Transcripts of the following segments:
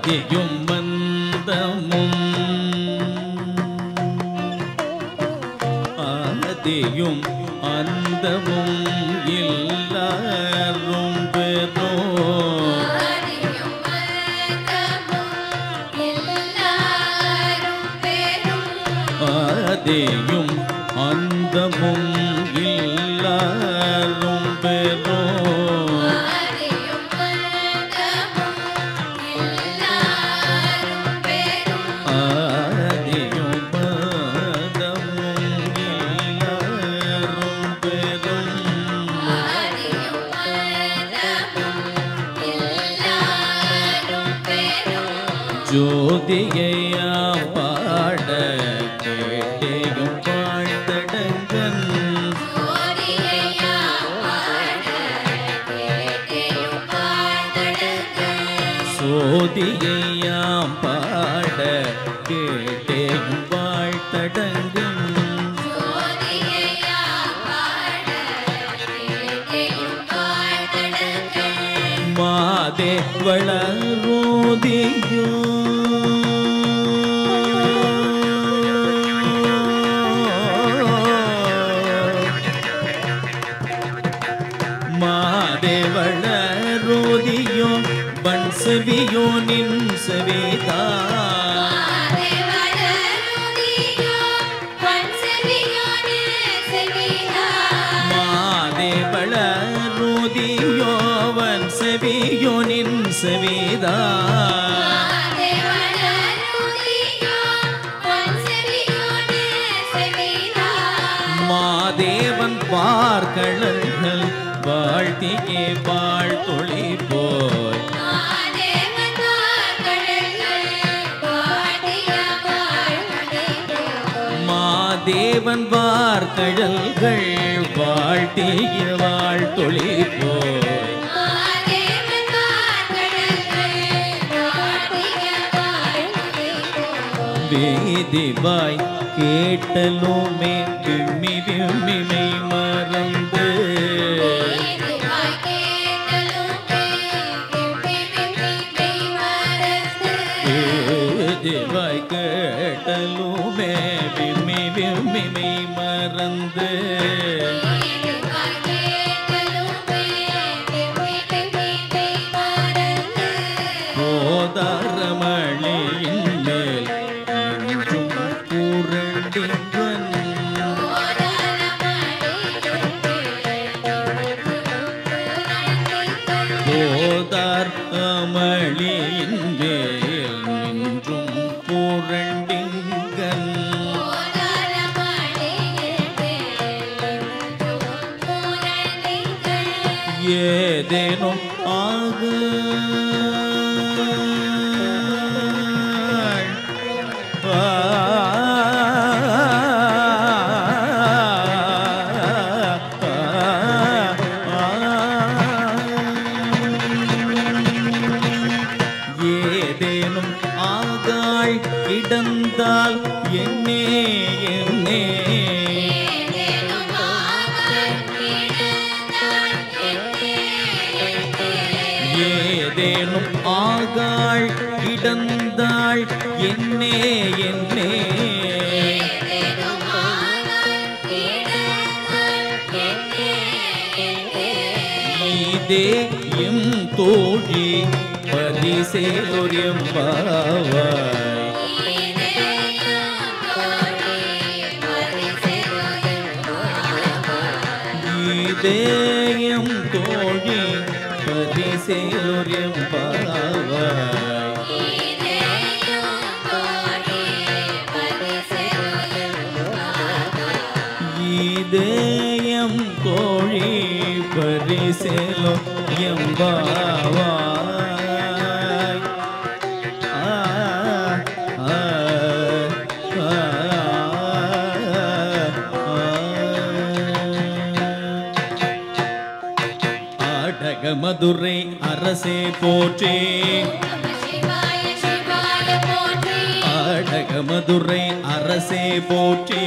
ஆதியும் மந்தமும் ஆதியும் அந்தமும் எல்லாரும் பெறும் ஆதியும் அந்தமும் எல்லாரும் பெறும் ஆதியும் அந்தமும் எல்லாரும் பெறும் ஆதியும் அந்தமும் எல்லாரும் பெறும் ஆதியும் அந்தமும் எல்லாரும் பெறும் ஆதியும் அந்தமும் எல்லாரும் பெறும் ஜோதியையா பாட கேட்டேயும் வாழ்த்தடங்கன் ஜோதியையா பாட கேட்டேயும் பாடடங்கள் சோதியையாம் பாட கேட்டேயும் வாழ்த்தடங்கன் ஜோதியையா பாட கேட்டேயும் பாடடங்கள் மாதே வளரோதியோ மாதே வளரோதியோ பன்சவியோ நின் சவிதா தேவரருதியோ வன்சவியோனே செவிதா மாதே வளரோதியோ வன்சவியோ நின் சவிதா தேவரருதியோ வன்சவியோனே செவிதா மாதேவன் பார்க்கழல்கள் வாழ்த்தியே வாழ்த்தொழி போய் மாதேவன் கடல்கள் பாடிய வாழ்வதோ மாதேவன் பார்க்கழல்கள் வாழ்த்திய வாழ்த்தொழி போய் மாதேவன் கடல்கள் பாடிய வாழ்வதோ வேதிவாய் கேட்டலுமே விம்மி விம்மிமை மறந்து வேதிவாய் கேட்டலுமே விம்மி விம்மி மறந்து வேதிவாய் கேட்டலுமே விம்மி விம்மிமை மறந்து வேதிவாய் கேட்டலுமே விம்மி விம்மி மறந்து போதாரமணியின் மேல் என்றும் பூரண்டிவன் போதார் அமளியின் மேல் நின்றும் பூரண்டிங்கன் ஏதேனும் ஆக ஏதேனும் ஆகாள் கிடந்தால் என்னே என்னே ஏதேனும் ஆகாள் கிடந்தாள் என்னே என்னே இதே எம் தோழி பரிசேலொரியம் பாவாய் இதேயம் தோழி பரிசேலொரியம் பாவாய் இதேயம் தோழி பரிசேலோ எம்பாவாய் ஆ ஆ ஆ ஆடக மதுரை அரசே போற்றே ஆடக மதுரை அரசே போற்றே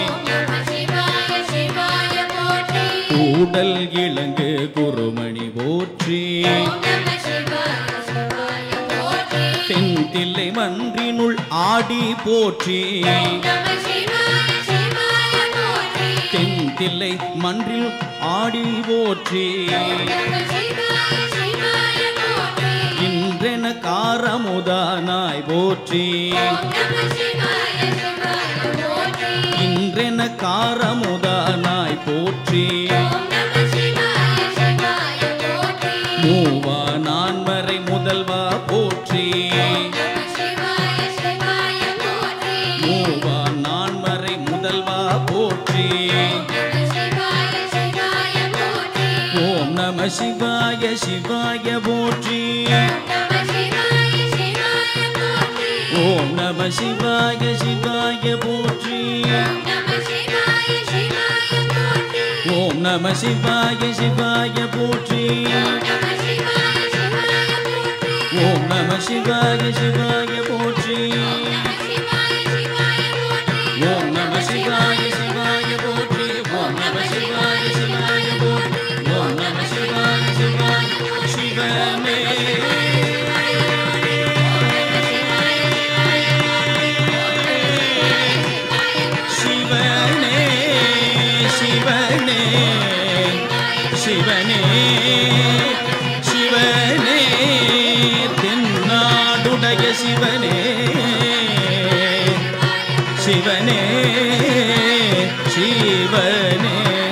கூடல் இளங்கு குருமணி போற்றி தென் தென்தில்லை மன்றினுள் ஆடி போற்றி நம சிவாய சிவாய போற்றி தென்தில்லை மன்றில் ஆடி போற்றி நம சிவாய சிவாய போற்றி இன்றென காரமுதானாய் போற்றி நம சிவாய சிவாய போற்றி இன்றென காரமுதானாய் போற்றி நம சிவாய சிவாய போற்றி மூவா நான்மறை முதல்வா போற்றி நம சிவாய சிவாய போற்றி மூவா நான்மறை முதல்வா போற்றி நம சிவாய சிவாய போற்றி ஓம் நம சிவாய சிவாய போற்றி நம சிவாய சிவாய போற்றி ஓம் நம சிவாய சிவாய போற்றி நம சிவாய சிவாய போற்றி ஓம் நம சிவாய சிவாய போற்றி நம சிவாய சிவாய போற்றி ஓம் நம சிவாய சிவாய போற்றி நம சிவாய சிவாய போற்றி ஓம் நம சிவாய சிவாய போற்றி ஓம் நம சிவாய சிவாய போற்றி ஓம் நம சிவாய சிவாய சிவமே சிவனே சிவனே சிவனே சிவனே தென்னாடுடைய சிவனே சிவனே சிவனே